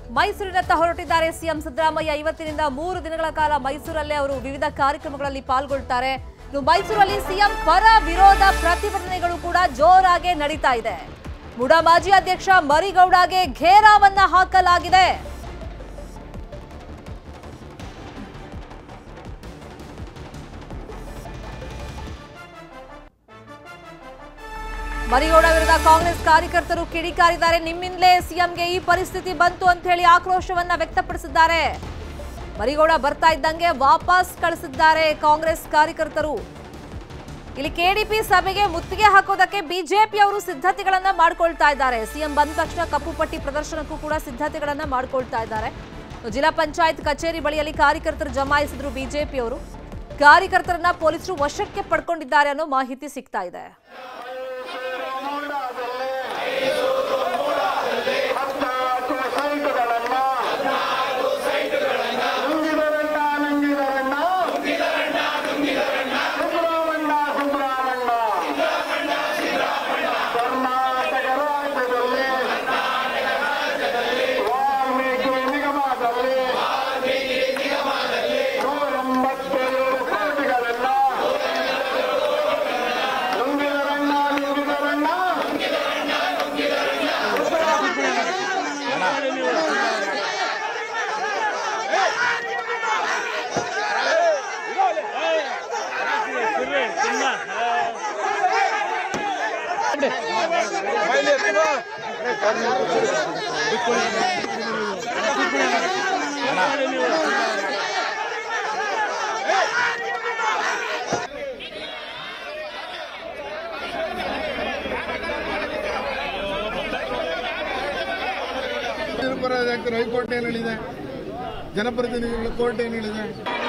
ಮೈಸೂರಿನತ್ತ ಹೊರಟಿದ್ದಾರೆ ಸಿಎಂ ಸಿದ್ದರಾಮಯ್ಯ ಇವತ್ತಿನಿಂದ ಮೂರು ದಿನಗಳ ಕಾಲ ಮೈಸೂರಲ್ಲೇ ಅವರು ವಿವಿಧ ಕಾರ್ಯಕ್ರಮಗಳಲ್ಲಿ ಪಾಲ್ಗೊಳ್ತಾರೆ ಇನ್ನು ಮೈಸೂರಲ್ಲಿ ಸಿಎಂ ಪರ ವಿರೋಧ ಪ್ರತಿಭಟನೆಗಳು ಕೂಡ ಜೋರಾಗಿ ನಡೀತಾ ಇದೆ ಮುಡಾ ಮಾಜಿ ಅಧ್ಯಕ್ಷ ಮರಿಗೌಡಗೆ ಘೇರಾವನ್ನ ಹಾಕಲಾಗಿದೆ ಮರಿಗೌಡ ವಿರುದ್ಧ ಕಾಂಗ್ರೆಸ್ ಕಾರ್ಯಕರ್ತರು ಕಿಡಿಕಾರಿದ್ದಾರೆ ನಿಮ್ಮಿಂದಲೇ ಸಿಎಂಗೆ ಈ ಪರಿಸ್ಥಿತಿ ಬಂತು ಅಂತ ಹೇಳಿ ಆಕ್ರೋಶವನ್ನ ವ್ಯಕ್ತಪಡಿಸಿದ್ದಾರೆ ಮರಿಗೌಡ ಬರ್ತಾ ಇದ್ದಂಗೆ ವಾಪಸ್ ಕಳಿಸಿದ್ದಾರೆ ಕಾಂಗ್ರೆಸ್ ಕಾರ್ಯಕರ್ತರು ಇಲ್ಲಿ ಕೆಡಿಪಿ ಸಭೆಗೆ ಮುತ್ತಿಗೆ ಹಾಕೋದಕ್ಕೆ ಬಿಜೆಪಿ ಅವರು ಸಿದ್ಧತೆಗಳನ್ನ ಮಾಡ್ಕೊಳ್ತಾ ಇದ್ದಾರೆ ಸಿಎಂ ಬಂದ ತಕ್ಷಣ ಕಪ್ಪು ಪಟ್ಟಿ ಪ್ರದರ್ಶನಕ್ಕೂ ಕೂಡ ಸಿದ್ಧತೆಗಳನ್ನ ಮಾಡ್ಕೊಳ್ತಾ ಇದ್ದಾರೆ ಜಿಲ್ಲಾ ಪಂಚಾಯತ್ ಕಚೇರಿ ಬಳಿಯಲ್ಲಿ ಕಾರ್ಯಕರ್ತರು ಜಮಾಯಿಸಿದ್ರು ಬಿಜೆಪಿ ಅವರು ಕಾರ್ಯಕರ್ತರನ್ನ ಪೊಲೀಸರು ವಶಕ್ಕೆ ಪಡ್ಕೊಂಡಿದ್ದಾರೆ ಅನ್ನೋ ಮಾಹಿತಿ ಸಿಗ್ತಾ ಇದೆ ಕರ್ನಾಟಕ ರಾಜ್ಯದಲ್ಲಿ ವಾಲ್ಮೀಕಿ ನಿಗಮದಲ್ಲಿ ನೂರ ಎಂಬತ್ತೇಳು ಕೋಟಿಗಳನ್ನ ನುಂಗಿದರಣ್ಣ ನುಂಗಿದರಣ್ಣ ನಿರಪರಾಧಿಯಾಗ್ತಾರೆ ಹೈಕೋರ್ಟ್ ಏನು ಹೇಳಿದೆ ಜನಪ್ರತಿನಿಧಿಗಳ ಕೋರ್ಟ್ ಏನು ಹೇಳಿದೆ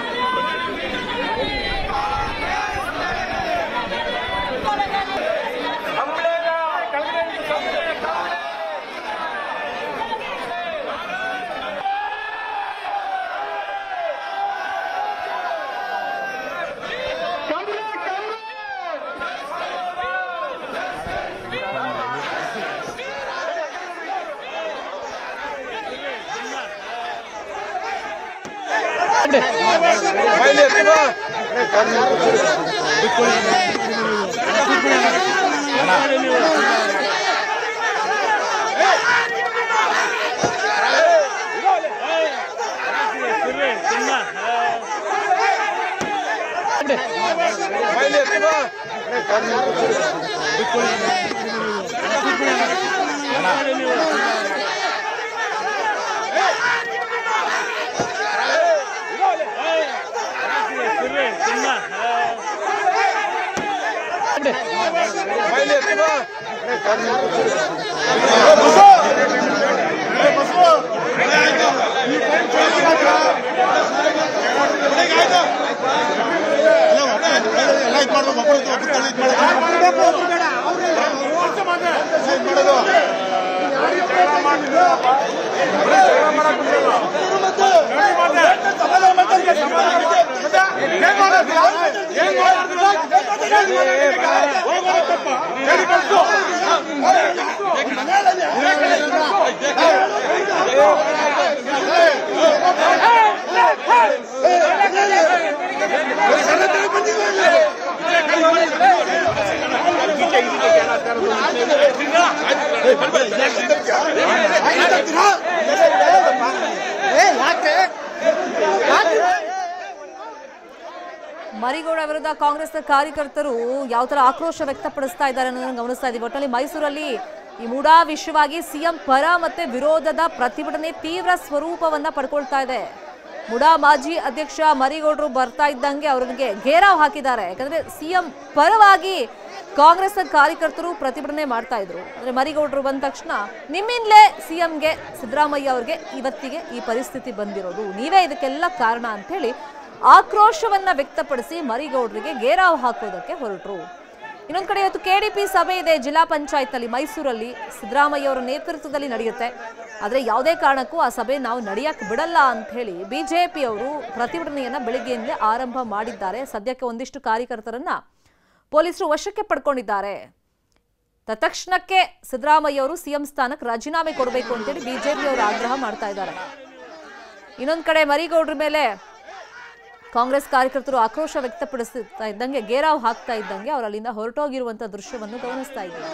ಮರಿಗೌಡ ವಿರುದ್ಧ ಕಾಂಗ್ರೆಸ್ನ ಕಾರ್ಯಕರ್ತರು ಯಾವ ತರ ಆಕ್ರೋಶ ವ್ಯಕ್ತಪಡಿಸ್ತಾ ಇದ್ದಾರೆ ಅನ್ನೋದನ್ನ ಗಮನಿಸ್ತಾ ಇದೀವಿ ಒಟ್ಟಿನಲ್ಲಿ ಮೈಸೂರಲ್ಲಿ ಈ ಮುಡಾ ವಿಷಯವಾಗಿ ಸಿಎಂ ಪರ ಮತ್ತೆ ವಿರೋಧದ ಪ್ರತಿಭಟನೆ ತೀವ್ರ ಸ್ವರೂಪವನ್ನ ಪಡ್ಕೊಳ್ತಾ ಇದೆ ಮುಡಾ ಮಾಜಿ ಅಧ್ಯಕ್ಷ ಮರಿಗೌಡರು ಬರ್ತಾ ಇದ್ದಂಗೆ ಅವ್ರಿಗೆ ಘೇರಾವ್ ಹಾಕಿದ್ದಾರೆ ಯಾಕಂದ್ರೆ ಸಿಎಂ ಪರವಾಗಿ ಕಾಂಗ್ರೆಸ್ನ ಕಾರ್ಯಕರ್ತರು ಪ್ರತಿಭಟನೆ ಮಾಡ್ತಾ ಇದ್ರು ಅಂದ್ರೆ ಮರಿಗೌಡರು ಬಂದ ತಕ್ಷಣ ನಿಮ್ಮಿಂದಲೇ ಸಿಎಂಗೆ ಸಿದ್ದರಾಮಯ್ಯ ಅವ್ರಿಗೆ ಇವತ್ತಿಗೆ ಈ ಪರಿಸ್ಥಿತಿ ಬಂದಿರೋದು ನೀವೇ ಇದಕ್ಕೆಲ್ಲ ಕಾರಣ ಅಂತ ಹೇಳಿ ಆಕ್ರೋಶವನ್ನ ವ್ಯಕ್ತಪಡಿಸಿ ಮರಿಗೌಡರಿಗೆ ಗೇರಾವ್ ಹಾಕೋದಕ್ಕೆ ಹೊರಟರು ಇನ್ನೊಂದು ಕಡೆ ಇವತ್ತು ಕೆಡಿಪಿ ಸಭೆ ಇದೆ ಜಿಲ್ಲಾ ಪಂಚಾಯತ್ನಲ್ಲಿ ಮೈಸೂರಲ್ಲಿ ಸಿದ್ದರಾಮಯ್ಯ ಅವರ ನೇತೃತ್ವದಲ್ಲಿ ನಡೆಯುತ್ತೆ ಆದರೆ ಯಾವುದೇ ಕಾರಣಕ್ಕೂ ಆ ಸಭೆ ನಾವು ನಡೆಯಕ್ಕೆ ಬಿಡಲ್ಲ ಅಂತ ಹೇಳಿ ಬಿಜೆಪಿ ಅವರು ಪ್ರತಿಭಟನೆಯನ್ನ ಬೆಳಿಗ್ಗೆಯಿಂದಲೇ ಆರಂಭ ಮಾಡಿದ್ದಾರೆ ಸದ್ಯಕ್ಕೆ ಒಂದಿಷ್ಟು ಕಾರ್ಯಕರ್ತರನ್ನ ಪೊಲೀಸರು ವಶಕ್ಕೆ ಪಡ್ಕೊಂಡಿದ್ದಾರೆ ತತ್ಕ್ಷಣಕ್ಕೆ ಸಿದ್ದರಾಮಯ್ಯ ಅವರು ಸಿಎಂ ಸ್ಥಾನಕ್ಕೆ ರಾಜೀನಾಮೆ ಕೊಡಬೇಕು ಅಂತೇಳಿ ಬಿಜೆಪಿ ಅವರು ಆಗ್ರಹ ಮಾಡ್ತಾ ಇದ್ದಾರೆ ಇನ್ನೊಂದ್ ಕಡೆ ಮರಿಗೌಡ್ರ ಮೇಲೆ ಕಾಂಗ್ರೆಸ್ ಕಾರ್ಯಕರ್ತರು ಆಕ್ರೋಶ ವ್ಯಕ್ತಪಡಿಸ್ತಾ ಇದ್ದಂಗೆ ಗೇರಾವ್ ಹಾಕ್ತಾ ಇದ್ದಂಗೆ ಅವರು ಅಲ್ಲಿಂದ ಹೊರಟೋಗಿರುವಂತ ದೃಶ್ಯವನ್ನು ಗಮನಿಸ್ತಾ ಇದ್ದೀವಿ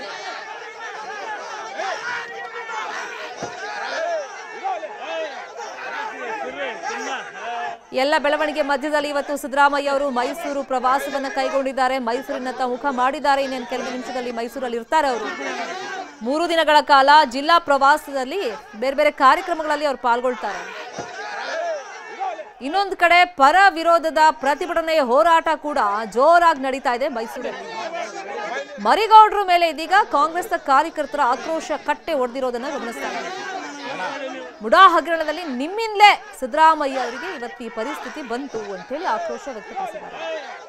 ಎಲ್ಲ ಬೆಳವಣಿಗೆ ಮಧ್ಯದಲ್ಲಿ ಇವತ್ತು ಸಿದ್ದರಾಮಯ್ಯ ಅವರು ಮೈಸೂರು ಪ್ರವಾಸವನ್ನ ಕೈಗೊಂಡಿದ್ದಾರೆ ಮೈಸೂರಿನತ್ತ ಮುಖ ಮಾಡಿದ್ದಾರೆ ಇನ್ನೇನು ಕೆಲವು ನಿಮಿಷದಲ್ಲಿ ಮೈಸೂರಲ್ಲಿ ಇರ್ತಾರೆ ಅವರು ಮೂರು ದಿನಗಳ ಕಾಲ ಜಿಲ್ಲಾ ಪ್ರವಾಸದಲ್ಲಿ ಬೇರೆ ಬೇರೆ ಕಾರ್ಯಕ್ರಮಗಳಲ್ಲಿ ಅವರು ಪಾಲ್ಗೊಳ್ತಾರೆ ಇನ್ನೊಂದು ಕಡೆ ಪರ ವಿರೋಧದ ಪ್ರತಿಭಟನೆ ಹೋರಾಟ ಕೂಡ ಜೋರಾಗಿ ನಡೀತಾ ಇದೆ ಮೈಸೂರಲ್ಲಿ ಮರಿಗೌಡ್ರ ಮೇಲೆ ಇದೀಗ ಕಾಂಗ್ರೆಸ್ನ ಕಾರ್ಯಕರ್ತರ ಆಕ್ರೋಶ ಕಟ್ಟೆ ಒಡೆದಿರೋದನ್ನ ಗಮನಿಸ್ತಾ ಇದ್ದೀವಿ ಮುಡಾ ಹಗರಣದಲ್ಲಿ ನಿಮ್ಮಿಂದಲೇ ಸಿದ್ದರಾಮಯ್ಯ ಅವರಿಗೆ ಇವತ್ತು ಈ ಪರಿಸ್ಥಿತಿ ಬಂತು ಅಂತೇಳಿ ಆಕ್ರೋಶ ವ್ಯಕ್ತಪಡಿಸಿದ್ದಾರೆ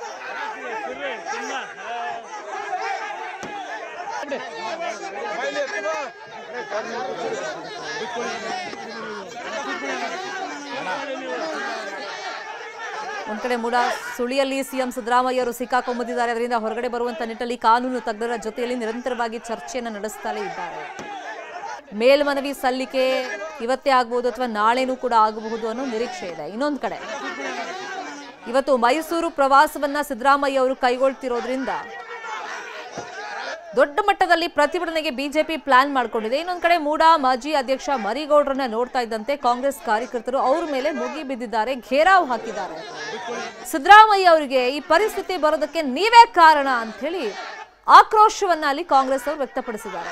ಒಂದ್ ಕಡೆ ಮುಡಾ ಸುಳಿಯಲ್ಲಿ ಸಿಎಂ ಸಿದ್ದರಾಮಯ್ಯ ಅವರು ಸಿಕ್ಕಾಕೊಂಬಂದಿದ್ದಾರೆ ಅದರಿಂದ ಹೊರಗಡೆ ಬರುವಂತ ನಿಟ್ಟಲ್ಲಿ ಕಾನೂನು ತಜ್ಞರ ಜೊತೆಯಲ್ಲಿ ನಿರಂತರವಾಗಿ ಚರ್ಚೆಯನ್ನು ನಡೆಸುತ್ತಲೇ ಇದ್ದಾರೆ ಮೇಲ್ಮನವಿ ಸಲ್ಲಿಕೆ ಇವತ್ತೇ ಆಗಬಹುದು ಅಥವಾ ನಾಳೆನೂ ಕೂಡ ಆಗಬಹುದು ಅನ್ನೋ ನಿರೀಕ್ಷೆ ಇದೆ ಇನ್ನೊಂದು ಕಡೆ ಇವತ್ತು ಮೈಸೂರು ಪ್ರವಾಸವನ್ನ ಸಿದ್ದರಾಮಯ್ಯ ಅವರು ಕೈಗೊಳ್ತಿರೋದ್ರಿಂದ ದೊಡ್ಡ ಮಟ್ಟದಲ್ಲಿ ಪ್ರತಿಭಟನೆಗೆ ಬಿಜೆಪಿ ಪ್ಲಾನ್ ಮಾಡ್ಕೊಂಡಿದೆ ಇನ್ನೊಂದ್ ಕಡೆ ಮೂಡಾ ಮಾಜಿ ಅಧ್ಯಕ್ಷ ಮರಿಗೌಡ್ರನ್ನ ನೋಡ್ತಾ ಇದ್ದಂತೆ ಕಾಂಗ್ರೆಸ್ ಕಾರ್ಯಕರ್ತರು ಅವ್ರ ಮೇಲೆ ಮುಗಿ ಬಿದ್ದಿದ್ದಾರೆ ಘೇರಾವ್ ಹಾಕಿದ್ದಾರೆ ಸಿದ್ದರಾಮಯ್ಯ ಅವರಿಗೆ ಈ ಪರಿಸ್ಥಿತಿ ಬರೋದಕ್ಕೆ ನೀವೇ ಕಾರಣ ಅಂತ ಹೇಳಿ ಆಕ್ರೋಶವನ್ನ ಅಲ್ಲಿ ಕಾಂಗ್ರೆಸ್ ಅವರು ವ್ಯಕ್ತಪಡಿಸಿದ್ದಾರೆ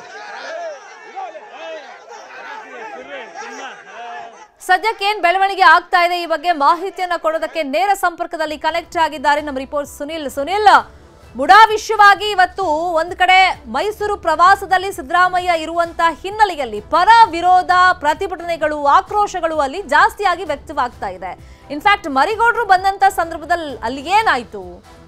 ಸದ್ಯಕ್ಕೆ ಏನ್ ಬೆಳವಣಿಗೆ ಆಗ್ತಾ ಇದೆ ಈ ಬಗ್ಗೆ ಮಾಹಿತಿಯನ್ನ ಕೊಡೋದಕ್ಕೆ ನೇರ ಸಂಪರ್ಕದಲ್ಲಿ ಕನೆಕ್ಟ್ ಆಗಿದ್ದಾರೆ ನಮ್ಮ ರಿಪೋರ್ಟ್ ಸುನಿಲ್ ಸುನಿಲ್ ಮುಡಾ ವಿಷಯವಾಗಿ ಇವತ್ತು ಒಂದ್ ಕಡೆ ಮೈಸೂರು ಪ್ರವಾಸದಲ್ಲಿ ಸಿದ್ದರಾಮಯ್ಯ ಇರುವಂತ ಹಿನ್ನೆಲೆಯಲ್ಲಿ ಪರ ವಿರೋಧ ಪ್ರತಿಭಟನೆಗಳು ಆಕ್ರೋಶಗಳು ಅಲ್ಲಿ ಜಾಸ್ತಿಯಾಗಿ ವ್ಯಕ್ತವಾಗ್ತಾ ಇದೆ ಇನ್ಫ್ಯಾಕ್ಟ್ ಮರಿಗೌಡರು ಬಂದಂತ ಸಂದರ್ಭದಲ್ಲಿ ಅಲ್ಲಿ ಏನಾಯ್ತು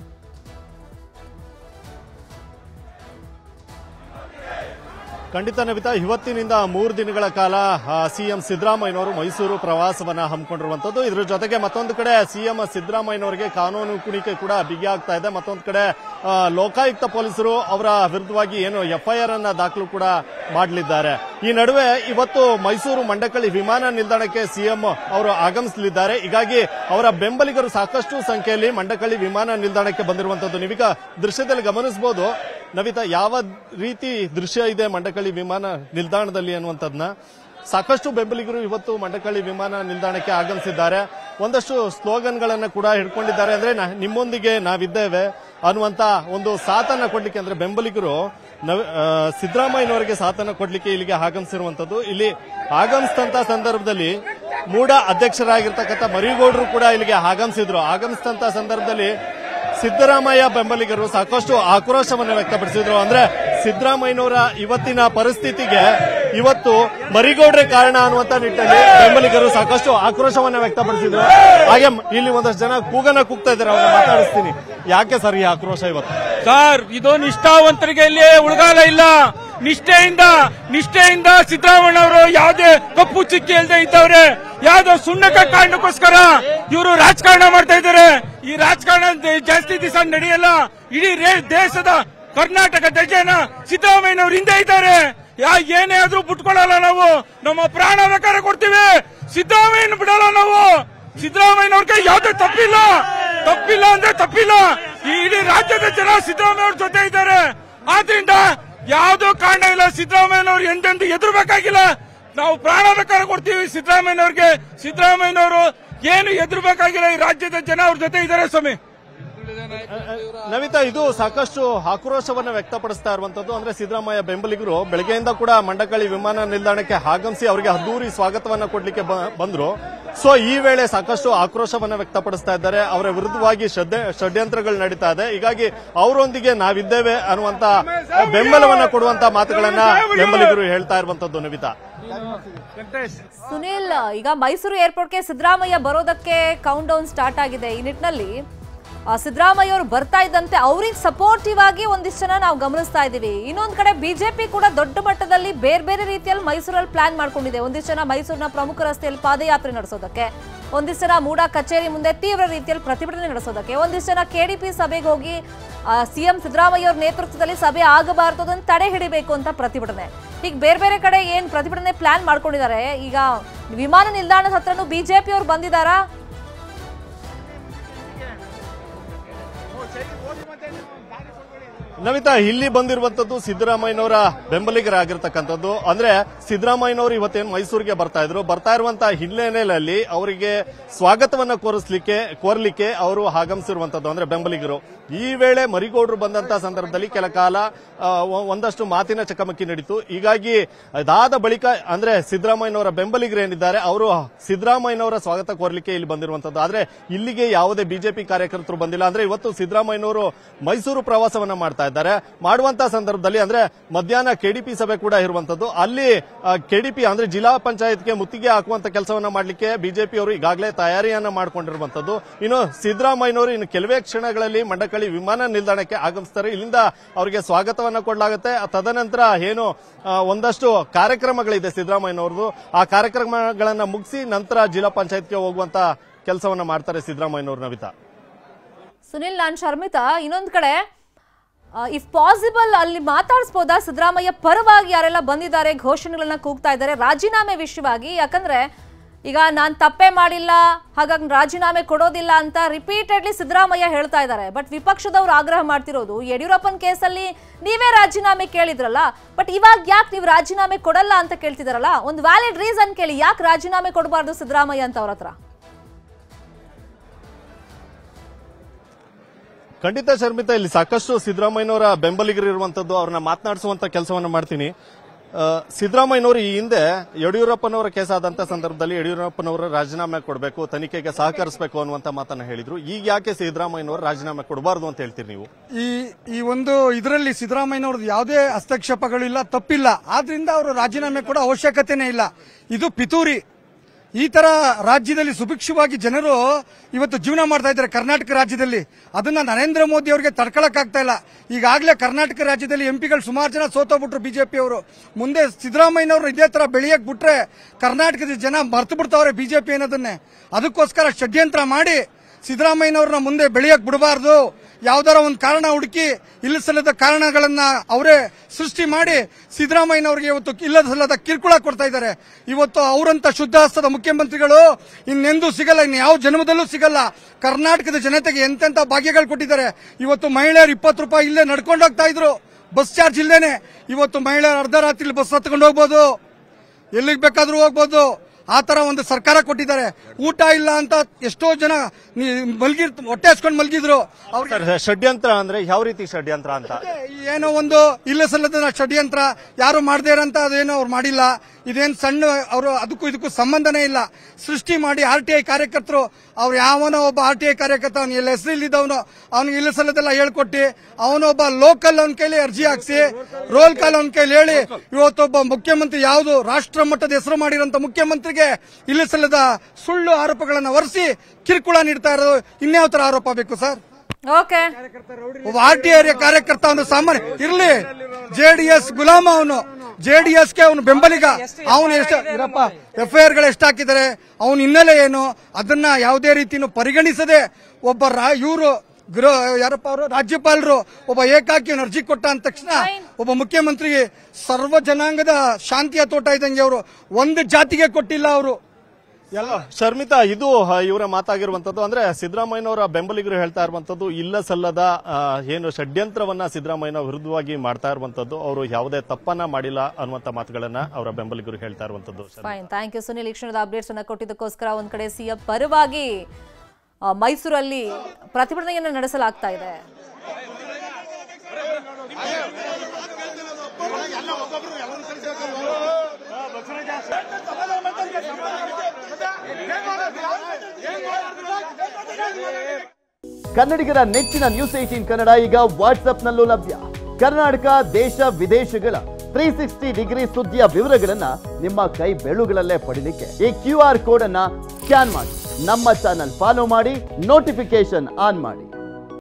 ಖಂಡಿತ ನವಿತಾ ಇವತ್ತಿನಿಂದ ಮೂರು ದಿನಗಳ ಕಾಲ ಸಿಎಂ ಸಿದ್ದರಾಮಯ್ಯನವರು ಮೈಸೂರು ಪ್ರವಾಸವನ್ನ ಹಮ್ಮಿಕೊಂಡಿರುವಂತದ್ದು ಇದ್ರ ಜೊತೆಗೆ ಮತ್ತೊಂದು ಕಡೆ ಸಿಎಂ ಸಿದ್ದರಾಮಯ್ಯನವರಿಗೆ ಕಾನೂನು ಕುಣಿಕೆ ಕೂಡ ಬಿಗಿ ಆಗ್ತಾ ಇದೆ ಮತ್ತೊಂದು ಕಡೆ ಆ, ಲೋಕಾಯುಕ್ತ ಪೊಲೀಸರು ಅವರ ವಿರುದ್ಧವಾಗಿ ಏನು ಎಫ್ಐಆರ್ ಅನ್ನ ದಾಖಲು ಕೂಡ ಮಾಡಲಿದ್ದಾರೆ ಈ ನಡುವೆ ಇವತ್ತು ಮೈಸೂರು ಮಂಡಕಳ್ಳಿ ವಿಮಾನ ನಿಲ್ದಾಣಕ್ಕೆ ಸಿಎಂ ಅವರು ಆಗಮಿಸಲಿದ್ದಾರೆ ಹೀಗಾಗಿ ಅವರ ಬೆಂಬಲಿಗರು ಸಾಕಷ್ಟು ಸಂಖ್ಯೆಯಲ್ಲಿ ಮಂಡಕಳ್ಳಿ ವಿಮಾನ ನಿಲ್ದಾಣಕ್ಕೆ ಬಂದಿರುವಂತದ್ದು ನೀವೀಗ ದೃಶ್ಯದಲ್ಲಿ ಗಮನಿಸಬಹುದು ನವಿತಾ ಯಾವ ರೀತಿ ದೃಶ್ಯ ಇದೆ ಮಂಡಕಳ್ಳಿ ವಿಮಾನ ನಿಲ್ದಾಣದಲ್ಲಿ ಅನ್ನುವಂಥದ್ನ ಸಾಕಷ್ಟು ಬೆಂಬಲಿಗರು ಇವತ್ತು ಮಂಡಕಳ್ಳಿ ವಿಮಾನ ನಿಲ್ದಾಣಕ್ಕೆ ಆಗಮಿಸಿದ್ದಾರೆ ಒಂದಷ್ಟು ಸ್ಲೋಗನ್ಗಳನ್ನ ಕೂಡ ಹಿಡ್ಕೊಂಡಿದ್ದಾರೆ ಅಂದ್ರೆ ನ- ನಿಮ್ಮೊಂದಿಗೆ ನಾವಿದ್ದೇವೆ ಅನ್ನುವಂತ ಒಂದು ಸಾಥನ್ನ ಕೊಡ್ಲಿಕ್ಕೆ ಅಂದ್ರೆ ಬೆಂಬಲಿಗರು ನವ- ಆ, ಸಿದ್ದರಾಮಯ್ಯನವರಿಗೆ ಸಾಥನ್ನ ಕೊಡ್ಲಿಕ್ಕೆ ಇಲ್ಲಿಗೆ ಆಗಮಿಸಿರುವಂತದ್ದು ಇಲ್ಲಿ ಆಗಮಿಸಿದಂತ ಸಂದರ್ಭದಲ್ಲಿ ಮೂಡ ಅಧ್ಯಕ್ಷರಾಗಿರ್ತಕ್ಕಂಥ ಮರಿಗೌಡರು ಕೂಡ ಇಲ್ಲಿಗೆ ಆಗಮಿಸಿದ್ರು ಆಗಮಿಸಿದಂತ ಸಂದರ್ಭದಲ್ಲಿ ಸಿದ್ದರಾಮಯ್ಯ ಬೆಂಬಲಿಗರು ಸಾಕಷ್ಟು ಆಕ್ರೋಶವನ್ನು ವ್ಯಕ್ತಪಡಿಸಿದ್ರು ಅಂದ್ರೆ ಸಿದ್ದರಾಮಯ್ಯನವರ ಇವತ್ತಿನ ಪರಿಸ್ಥಿತಿಗೆ ಇವತ್ತು ಮರಿಗೌಡ್ರೆ ಕಾರಣ ಅನ್ನುವಂತ ನಿಟ್ಟಿನಲ್ಲಿ ಬೆಂಬಲಿಗರು ಸಾಕಷ್ಟು ಆಕ್ರೋಶವನ್ನ ವ್ಯಕ್ತಪಡಿಸಿದ್ರು ಹಾಗೆ ಮ- ಇಲ್ಲಿ ಒಂದಷ್ಟು ಜನ ಕೂಗನ ಕೂಗ್ತಾ ಇದ್ದಾರೆ ಅವ್ರನ್ನ ಮಾತಾಡಿಸ್ತೀನಿ ಯಾಕೆ ಸರ್ ಈ ಆಕ್ರೋಶ ಇವತ್ತು ಸರ್ ಇದು ನಿಷ್ಠಾವಂತರಿಗೆ ಇಲ್ಲಿ ಉಳಗಾಲ ಇಲ್ಲ ನಿಷ್ಠೆಯಿಂದ ನಿಷ್ಠೆಯಿಂದ ಸಿದ್ದರಾಮಯ್ಯ ಅವರು ಯಾವುದೇ ಕಪ್ಪು ಚಿಕ್ಕಿ ಇಲ್ಲದೆ ಇದ್ದವ್ರೆ ಯಾವ್ದೋ ಸುಣ್ಣಕ ಕಾರಣಕ್ಕೋಸ್ಕರ ಇವರು ರಾಜಕಾರಣ ಮಾಡ್ತಾ ಇದ್ದಾರೆ ಈ ರಾಜಕಾರಣ ದ- ಜಾಸ್ತಿ ದಿವಸ ನಡೆಯಲ್ಲ ಇಡೀ ರೇ- ದೇಶದ ಕರ್ನಾಟಕ ಧ್ವಜನ ಸಿದ್ದರಾಮಯ್ಯನವ್ರು ಹಿಂದೆ ಇದ್ದಾರೆ ಯಾ ಏನೇ ಆದ್ರೂ ಬಿಟ್ಕೊಳಲ್ಲ ನಾವು ನಮ್ಮ ಪ್ರಾಣ ಬೇಕಾದ್ರೆ ಕೊಡ್ತೀವಿ ಸಿದ್ದರಾಮಯ್ಯನ ಬಿಡಲ್ಲ ನಾವು ಸಿದ್ದರಾಮಯ್ಯನವ್ರಿಗೆ ಯಾವ್ದೇ ತಪ್ಪಿಲ್ಲ ತಪ್ಪಿಲ್ಲ ಅಂದ್ರೆ ತಪ್ಪಿಲ್ಲ ಈ ಇಡೀ ರಾಜ್ಯದ ಜನ ಸಿದ್ದರಾಮಯ್ಯ ಅವ್ರ ಜೊತೆ ಇದ್ದಾರೆ ಆದ್ರಿಂದ ಯಾವ್ದೋ ಕಾರಣ ಇಲ್ಲ ಸಿದ್ದರಾಮಯ್ಯನವ್ರು ಎಂದೆಂದು ಎದುರ್ಬೇಕಾಗಿಲ್ಲ ನಾವು ಪ್ರಾಣ ಬೇಕಾದ್ರೆ ಕೊಡ್ತೀವಿ ಸಿದ್ದರಾಮಯ್ಯನವ್ರಿಗೆ ಸಿದ್ದರಾಮಯ್ಯನವರು ಏನು ಎದುರ್ಬೇಕಾಗಿಲ್ಲ ಈ ರಾಜ್ಯದ ಜನ ಅವ್ರ ಜೊತೆ ಇದ್ದಾರೆ ಸ್ವಾಮಿ ನವಿತಾ ಇದು ಸಾಕಷ್ಟು ಆಕ್ರೋಶವನ್ನ ವ್ಯಕ್ತಪಡಿಸ್ತಾ ಇರುವಂತದ್ದು ಅಂದ್ರೆ ಸಿದ್ದರಾಮಯ್ಯ ಬೆಂಬಲಿಗರು ಬೆಳಗ್ಗೆಯಿಂದ ಕೂಡ ಮಂಡಕಳ್ಳಿ ವಿಮಾನ ನಿಲ್ದಾಣಕ್ಕೆ ಆಗಮಿಸಿ ಅವರಿಗೆ ಅದ್ದೂರಿ ಸ್ವಾಗತವನ್ನ ಕೊಡ್ಲಿಕ್ಕೆ ಬ- ಬಂದ್ರು ಸೊ ಈ ವೇಳೆ ಸಾಕಷ್ಟು ಆಕ್ರೋಶವನ್ನ ವ್ಯಕ್ತಪಡಿಸ್ತಾ ಇದ್ದಾರೆ ಅವರ ವಿರುದ್ಧವಾಗಿ ಷಡ್ಯ- ಷಡ್ಯಂತ್ರಗಳು ನಡೀತಾ ಇದೆ ಹೀಗಾಗಿ ಅವರೊಂದಿಗೆ ನಾವಿದ್ದೇವೆ ಅನ್ನುವಂತ ಬೆಂಬಲವನ್ನ ಕೊಡುವಂತ ಮಾತುಗಳನ್ನ ಬೆಂಬಲಿಗರು ಹೇಳ್ತಾ ಇರುವಂತದ್ದು ನವಿತಾ ಸುನಿಲ್ ಈಗ ಮೈಸೂರು ಏರ್ಪೋರ್ಟ್ಗೆ ಸಿದ್ದರಾಮಯ್ಯ ಬರೋದಕ್ಕೆ ಕೌಂಟ್ ಡೌನ್ ಸ್ಟಾರ್ಟ್ ಆಗಿದೆ ಈ ನಿಟ್ಟಿನಲ್ಲಿ ಆ, ಸಿದ್ದರಾಮಯ್ಯ ಅವರು ಬರ್ತಾ ಇದ್ದಂತೆ ಅವ್ರಿಗೆ ಸಪೋರ್ಟಿವ್ ಆಗಿ ಒಂದಿಷ್ಟು ಜನ ನಾವು ಗಮನಿಸ್ತಾ ಇದ್ದೀವಿ ಇನ್ನೊಂದ್ ಕಡೆ ಬಿಜೆಪಿ ಕೂಡ ದೊಡ್ಡ ಮಟ್ಟದಲ್ಲಿ ಬೇರೆ ಬೇರೆ ರೀತಿಯಲ್ಲಿ ಮೈಸೂರಲ್ಲಿ ಪ್ಲಾನ್ ಮಾಡ್ಕೊಂಡಿದೆ ಒಂದಿಷ್ಟು ಜನ ಮೈಸೂರಿನ ಪ್ರಮುಖ ರಸ್ತೆಯಲ್ಲಿ ಪಾದಯಾತ್ರೆ ನಡೆಸೋದಕ್ಕೆ ಒಂದಿಷ್ಟು ಜನ ಮೂಡ ಕಚೇರಿ ಮುಂದೆ ತೀವ್ರ ರೀತಿಯಲ್ಲಿ ಪ್ರತಿಭಟನೆ ನಡೆಸೋದಕ್ಕೆ ಒಂದಿಷ್ಟು ಜನ ಕೆಡಿಪಿ ಸಭೆಗೆ ಹೋಗಿ ಸಿಎಂ ಸಿದ್ದರಾಮಯ್ಯ ಅವ್ರ ನೇತೃತ್ವದಲ್ಲಿ ಸಭೆ ಆಗಬಾರದು ಅದನ್ನು ತಡೆ ಹಿಡಿಬೇಕು ಅಂತ ಪ್ರತಿಭಟನೆ ಈಗ ಬೇರೆ ಬೇರೆ ಕಡೆ ಏನ್ ಪ್ರತಿಭಟನೆ ಪ್ಲಾನ್ ಮಾಡ್ಕೊಂಡಿದ್ದಾರೆ ಈಗ ವಿಮಾನ ನಿಲ್ದಾಣದ ಹತ್ರನೂ ಬಿಜೆಪಿ ಅವ್ರು ಬಂದಿದ್ದಾರಾ ನಮಿತಾ ಇಲ್ಲಿ ಬಂದಿರುವಂತದ್ದು ಸಿದ್ದರಾಮಯ್ಯನವರ ಬೆಂಬಲಿಗರಾಗಿರ್ತಕ್ಕಂಥದ್ದು ಅಂದ್ರೆ ಸಿದ್ದರಾಮಯ್ಯನವರು ಇವತ್ತೇನು ಮೈಸೂರಿಗೆ ಬರ್ತಾ ಇದ್ರು ಬರ್ತಾ ಇರುವಂತಹ ಹಿನ್ನೆಲೆಯಲ್ಲಿ ಅವರಿಗೆ ಸ್ವಾಗತವನ್ನ ಕೋರಿಸ್ಲಿಕ್ಕೆ ಕೋರ್ಲಿಕ್ಕೆ ಅವರು ಆಗಮಿಸಿರುವಂತದ್ದು ಅಂದ್ರೆ ಬೆಂಬಲಿಗರು ಈ ವೇಳೆ ಮರಿಗೌಡರು ಬಂದಂತ ಸಂದರ್ಭದಲ್ಲಿ ಕೆಲ ಕಾಲ ಆ, ಒ- ಒಂದಷ್ಟು ಮಾತಿನ ಚಕಮಕಿ ನಡೀತು ಹೀಗಾಗಿ ಅದಾದ ಬಳಿಕ ಅಂದ್ರೆ ಸಿದ್ದರಾಮಯ್ಯನವರ ಬೆಂಬಲಿಗರು ಏನಿದ್ದಾರೆ ಅವರು ಸಿದ್ದರಾಮಯ್ಯನವರ ಸ್ವಾಗತ ಕೋರ್ಲಿಕ್ಕೆ ಇಲ್ಲಿ ಬಂದಿರುವಂತದ್ದು ಆದ್ರೆ ಇಲ್ಲಿಗೆ ಯಾವುದೇ ಬಿಜೆಪಿ ಕಾರ್ಯಕರ್ತರು ಬಂದಿಲ್ಲ ಅಂದ್ರೆ ಇವತ್ತು ಸಿದ್ದರಾಮಯ್ಯನವರು ಮೈಸೂರು ಪ್ರವಾಸವನ್ನ ಮಾಡ್ತಾ ಇದ್ದಾರೆ ಮಾಡುವಂತ ಸಂದರ್ಭದಲ್ಲಿ ಅಂದ್ರೆ ಮಧ್ಯಾಹ್ನ ಕೆಡಿಪಿ ಸಭೆ ಕೂಡ ಇರುವಂತದ್ದು ಅಲ್ಲಿ ಕೆಡಿಪಿ ಅಂದ್ರೆ ಜಿಲ್ಲಾ ಪಂಚಾಯತ್ಗೆ ಮುತ್ತಿಗೆ ಹಾಕುವಂತ ಕೆಲಸವನ್ನ ಮಾಡಲಿಕ್ಕೆ ಬಿಜೆಪಿ ಅವರು ಈಗಾಗಲೇ ತಯಾರಿಯನ್ನ ಮಾಡಿಕೊಂಡಿರುವಂತದ್ದು ಇನ್ನು ಸಿದ್ದರಾಮಯ್ಯನವರು ಇನ್ನು ಕೆಲವೇ ಕ್ಷಣಗಳಲ್ಲಿ ಮಂಡಕಳಿ ವಿಮಾನ ನಿಲ್ದಾಣಕ್ಕೆ ಆಗಮಿಸ್ತಾರೆ ಇಲ್ಲಿಂದ ಅವರಿಗೆ ಸ್ವಾಗತವನ್ನ ಕೊಡಲಾಗುತ್ತೆ ತದನಂತರ ಏನು ಆ, ಒಂದಷ್ಟು ಕಾರ್ಯಕ್ರಮಗಳಿದೆ ಸಿದ್ದರಾಮಯ್ಯನವ್ರದ್ದು ಆ ಕಾರ್ಯಕ್ರಮಗಳನ್ನ ಮುಗಿಸಿ ನಂತರ ಜಿಲ್ಲಾ ಪಂಚಾಯತ್ಗೆ ಹೋಗುವಂತ ಕೆಲಸವನ್ನ ಮಾಡ್ತಾರೆ ಸಿದ್ದರಾಮಯ್ಯನವರು ನವಿತಾ ಸುನಿಲ್ ನಾನ್ ಶರ್ಮಿತಾ ಇನ್ನೊಂದ್ ಕಡೆ ಇಫ್ ಪಾಸಿಬಲ್ ಅಲ್ಲಿ ಮಾತಾಡಿಸ್ಬೋದಾ ಸಿದ್ದರಾಮಯ್ಯ ಪರವಾಗಿ ಯಾರೆಲ್ಲ ಬಂದಿದ್ದಾರೆ ಘೋಷಣೆಗಳನ್ನ ಕೂಗ್ತಾ ಇದ್ದಾರೆ ರಾಜೀನಾಮೆ ವಿಷಯವಾಗಿ ಯಾಕಂದ್ರೆ ಈಗ ನಾನ್ ತಪ್ಪೇ ಮಾಡಿಲ್ಲ ಹಾಗಾಗಿ ರಾಜೀನಾಮೆ ಕೊಡೋದಿಲ್ಲ ಅಂತ ರಿಪೀಟೆಡ್ಲಿ ಸಿದ್ದರಾಮಯ್ಯ ಹೇಳ್ತಾ ಇದ್ದಾರೆ ಬಟ್ ವಿಪಕ್ಷದವ್ರು ಆಗ್ರಹ ಮಾಡ್ತಿರೋದು ಯಡಿಯೂರಪ್ಪನ ಕೇಸಲ್ಲಿ ನೀವೇ ರಾಜೀನಾಮೆ ಕೇಳಿದ್ರಲ್ಲ ಬಟ್ ಇವಾಗ ಯಾಕೆ ನೀವು ರಾಜೀನಾಮೆ ಕೊಡಲ್ಲ ಅಂತ ಕೇಳ್ತಿದಾರಲ್ಲ ಒಂದು ವ್ಯಾಲಿಡ್ ರೀಸನ್ ಕೇಳಿ ಯಾಕೆ ರಾಜೀನಾಮೆ ಕೊಡಬಾರ್ದು ಸಿದ್ದರಾಮಯ್ಯ ಅಂತ ಅವ್ರ ಹತ್ರ ಖಂಡಿತ ಶರ್ಮಿತಾ ಇಲ್ಲಿ ಸಾಕಷ್ಟು ಸಿದ್ದರಾಮಯ್ಯನವರ ಬೆಂಬಲಿಗರು ಇರುವಂತದ್ದು ಅವ್ರನ್ನ ಮಾತನಾಡಿಸುವಂತ ಕೆಲಸವನ್ನ ಮಾಡ್ತೀನಿ ಆ, ಸಿದ್ದರಾಮಯ್ಯನವರು ಈ ಹಿಂದೆ ಯಡಿಯೂರಪ್ಪನವರ ಕೇಸ್ ಆದಂತ ಸಂದರ್ಭದಲ್ಲಿ ಯಡಿಯೂರಪ್ಪನವರು ರಾಜೀನಾಮೆ ಕೊಡಬೇಕು ತನಿಖೆಗೆ ಸಹಕರಿಸಬೇಕು ಅನ್ನುವಂತ ಮಾತನ್ನ ಹೇಳಿದ್ರು ಈಗ ಯಾಕೆ ಸಿದ್ದರಾಮಯ್ಯನವರು ರಾಜೀನಾಮೆ ಕೊಡಬಾರದು ಅಂತ ಹೇಳ್ತೀರಿ ನೀವು ಈ ಈ ಒಂದು ಇದರಲ್ಲಿ ಸಿದ್ದರಾಮಯ್ಯನವ್ರದ್ದು ಯಾವುದೇ ಹಸ್ತಕ್ಷೇಪಗಳಿಲ್ಲ ತಪ್ಪಿಲ್ಲ ಆದ್ರಿಂದ ಅವರು ರಾಜೀನಾಮೆ ಕೊಡೋ ಅವಶ್ಯಕತೆನೇ ಇಲ್ಲ ಇದು ಪಿತೂರಿ ಈ ತರ ರಾಜ್ಯದಲ್ಲಿ ಸುಭಿಕ್ಷವಾಗಿ ಜನರು ಇವತ್ತು ಜೀವನ ಮಾಡ್ತಾ ಇದ್ದಾರೆ ಕರ್ನಾಟಕ ರಾಜ್ಯದಲ್ಲಿ ಅದನ್ನ ನರೇಂದ್ರ ಮೋದಿ ಅವರಿಗೆ ತಡ್ಕೊಳಕ್ಕಾಗ್ತಾ ಇಲ್ಲ ಈಗಾಗಲೇ ಕರ್ನಾಟಕ ರಾಜ್ಯದಲ್ಲಿ ಎಂಪಿಗಳು ಸುಮಾರು ಜನ ಸೋತೋಗ್ಬಿಟ್ರು ಬಿಜೆಪಿ ಅವರು ಮುಂದೆ ಸಿದ್ದರಾಮಯ್ಯನವರು ಇದೇ ತರ ಬೆಳೆಯಕ್ ಬಿಟ್ರೆ ಕರ್ನಾಟಕದ ಜನ ಮರ್ತು ಬಿಡ್ತಾವ್ರೆ ಬಿಜೆಪಿ ಅನ್ನೋದನ್ನೇ ಅದಕ್ಕೋಸ್ಕರ ಷಡ್ಯಂತ್ರ ಮಾಡಿ ಸಿದ್ದರಾಮಯ್ಯನವ್ರನ್ನ ಮುಂದೆ ಬೆಳೆಯಕ್ ಬಿಡಬಾರ್ದು ಯಾವ್ದಾರ ಒಂದು ಕಾರಣ ಹುಡುಕಿ ಇಲ್ಲ ಸಲ್ಲದ ಕಾರಣಗಳನ್ನ ಅವರೇ ಸೃಷ್ಟಿ ಮಾಡಿ ಸಿದ್ದರಾಮಯ್ಯನವರಿಗೆ ಇವತ್ತು ಇಲ್ಲದ ಸಲ್ಲದ ಕಿರುಕುಳ ಕೊಡ್ತಾ ಇದ್ದಾರೆ ಇವತ್ತು ಅವರಂತ ಶುದ್ಧ ಹಸ್ತದ ಮುಖ್ಯಮಂತ್ರಿಗಳು ಇನ್ನೆಂದೂ ಸಿಗಲ್ಲ ಇನ್ನು ಯಾವ ಜನ್ಮದಲ್ಲೂ ಸಿಗಲ್ಲ ಕರ್ನಾಟಕದ ಜನತೆಗೆ ಎಂತೆಂತ ಭಾಗ್ಯಗಳು ಕೊಟ್ಟಿದ್ದಾರೆ ಇವತ್ತು ಮಹಿಳೆಯರು ಇಪ್ಪತ್ತು ರೂಪಾಯಿ ಇಲ್ಲೇ ನಡ್ಕೊಂಡು ಹೋಗ್ತಾ ಇದ್ರು ಬಸ್ ಚಾರ್ಜ್ ಇಲ್ದೇನೆ ಇವತ್ತು ಮಹಿಳೆಯರು ಅರ್ಧ ರಾತ್ರಿ ಬಸ್ ಹತ್ಕೊಂಡು ಹೋಗ್ಬೋದು ಎಲ್ಲಿಗೆ ಬೇಕಾದ್ರೂ ಹೋಗ್ಬೋದು ಆ ತರ ಒಂದು ಸರ್ಕಾರ ಕೊಟ್ಟಿದ್ದಾರೆ ಊಟ ಇಲ್ಲ ಅಂತ ಎಷ್ಟೋ ಜನ ಮಲ್ಗಿ ಹೊಟ್ಟೆ ಹಚ್ಕೊಂಡು ಮಲ್ಗಿದ್ರು ಅವ್ರಿಗೆ ಸರ್ ಷಡ್ಯಂತ್ರ ಅಂದ್ರೆ ಯಾವ ರೀತಿ ಷಡ್ಯಂತ್ರ ಅಂತ ಏನೋ ಒಂದು ಇಲ್ಲ ಸಲ್ಲದ ಷಡ್ಯಂತ್ರ ಯಾರು ಮಾಡದೇ ಇರೋಂತ ಅದೇನೋ ಅವ್ರು ಮಾಡಿಲ್ಲ ಇದೇನ್ ಸಣ್ಣ ಅವರು ಅದಕ್ಕೂ ಇದಕ್ಕೂ ಸಂಬಂಧನೇ ಇಲ್ಲ ಸೃಷ್ಟಿ ಮಾಡಿ ಆರ್ ಟಿ ಐ ಕಾರ್ಯಕರ್ತರು ಅವ್ರು ಯಾವನೋ ಒಬ್ಬ ಆರ್ ಟಿ ಐ ಕಾರ್ಯಕರ್ತ ಅವ್ನು ಎಲ್ಲ ಹೆಸರಿಲ್ಲಿದ್ದವನು ಅವ್ನಿಗೆ ಇಲ್ಲ ಸಲ್ಲದೆಲ್ಲ ಹೇಳ್ಕೊಟ್ಟು ಅವನೊಬ್ಬ ಲೋಕಲ್ ಅವನ ಕೈಲಿ ಅರ್ಜಿ ಹಾಕ್ಸಿ ರೋಲ್ ಕಾಲ್ ಅವನ ಕೈಲಿ ಹೇಳಿ ಇವತ್ತೊಬ್ಬ ಮುಖ್ಯಮಂತ್ರಿ ಯಾವುದು ರಾಷ್ಟ್ರ ಮಟ್ಟದ ಹೆಸರು ಮಾಡಿರೋಂತ ಮುಖ್ಯಮಂತ್ರಿಗೆ ಇಲ್ಲ ಸಲ್ಲದ ಸುಳ್ಳು ಆರೋಪಗಳನ್ನ ಹೊರಿಸಿ ಕಿರುಕುಳ ನೀಡ್ತಾ ಇರೋದು ಇನ್ಯಾವ ತರ ಆರೋಪ ಬೇಕು ಸರ್ ಓಕೆ ಒಬ್ಬ ಆರ್ ಟಿ ಐ ಕಾರ್ಯಕರ್ತ ಅವನು ಸಾಮಾನ್ಯ ಇರ್ಲಿ ಜೆಡಿಎಸ್ ಗುಲಾಮ ಅವನು ಜೆಡಿಎಸ್ ಗೆ ಅವನು ಬೆಂಬಲಿಗ ಅವನು ಎಷ್ಟು ಇರಪ್ಪ ಎಫ್ ಐ ಆರ್ ಗಳು ಎಷ್ಟು ಹಾಕಿದ್ದಾರೆ ಅವನ ಹಿನ್ನೆಲೆ ಏನು ಅದನ್ನ ಯಾವುದೇ ರೀತಿನೂ ಪರಿಗಣಿಸದೆ ಒಬ್ಬ ಇವರು ಗೃಹ ಯಾರಪ್ಪ ಅವರು ರಾಜ್ಯಪಾಲರು ಒಬ್ಬ ಏಕಾಕಿ ಅರ್ಜಿ ಕೊಟ್ಟ ಅಂದ ತಕ್ಷಣ ಒಬ್ಬ ಮುಖ್ಯಮಂತ್ರಿಗೆ ಸರ್ವ ಜನಾಂಗದ ಶಾಂತಿಯ ತೋಟ ಇದ್ದಂಗೆ ಅವರು ಒಂದು ಜಾತಿಗೆ ಕೊಟ್ಟಿಲ್ಲ ಅವರು ಎಲ್ಲ ಶರ್ಮಿತಾ ಇದು ಆ, ಇವರ ಮಾತಾಗಿರುವಂತದ್ದು ಅಂದ್ರೆ ಸಿದ್ದರಾಮಯ್ಯನವರ ಬೆಂಬಲಿಗರು ಹೇಳ್ತಾ ಇರುವಂತದ್ದು ಇಲ್ಲ ಸಲ್ಲದ ಆ, ಏನು ಷಡ್ಯಂತ್ರವನ್ನ ಸಿದ್ದರಾಮಯ್ಯನ ವಿರುದ್ಧವಾಗಿ ಮಾಡ್ತಾ ಇರುವಂತದ್ದು ಅವರು ಯಾವುದೇ ತಪ್ಪನ್ನ ಮಾಡಿಲ್ಲ ಅನ್ನುವಂತ ಮಾತುಗಳನ್ನ ಅವರ ಬೆಂಬಲಿಗರು ಹೇಳ್ತಾ ಇರುವಂತದ್ದು ಫೈನ್ ಥ್ಯಾಂಕ್ ಯು ಸುನಿಲ್ ಈ ಕ್ಷಣದ ಅಪ್ಡೇಟ್ಸ್ ಅನ್ನ ಕೊಟ್ಟಿದ್ದಕ್ಕೋಸ್ಕರ ಒಂದ್ ಕಡೆ ಸಿಎಂ ಪರವಾಗಿ ಆ, ಮೈಸೂರಲ್ಲಿ ಪ್ರತಿಭಟನೆಯನ್ನ ನಡೆಸಲಾಗ್ತಾ ಇದೆ ಕನ್ನಡಿಗರ ನೆಚ್ಚಿನ ನ್ಯೂಸ್ ಏಟೀನ್ ಕನ್ನಡ ಈಗ ವಾಟ್ಸ್ಆಪ್ನಲ್ಲೂ ಲಭ್ಯ ಕರ್ನಾಟಕ ದೇಶ ವಿದೇಶಗಳ ತ್ರೀ ಸಿಕ್ಸ್ಟಿ ಡಿಗ್ರಿ ಸುದ್ದಿಯ ವಿವರಗಳನ್ನ ನಿಮ್ಮ ಕೈ ಬೆಳುಗಳಲ್ಲೇ ಪಡಿಲಿಕ್ಕೆ ಈ ಕ್ಯೂ ಆರ್ ಕೋಡ್ ಅನ್ನ ಸ್ಕ್ಯಾನ್ ಮಾಡಿ ನಮ್ಮ ಚಾನಲ್ ಫಾಲೋ ಮಾಡಿ ನೋಟಿಫಿಕೇಶನ್ ಆನ್ ಮಾಡಿ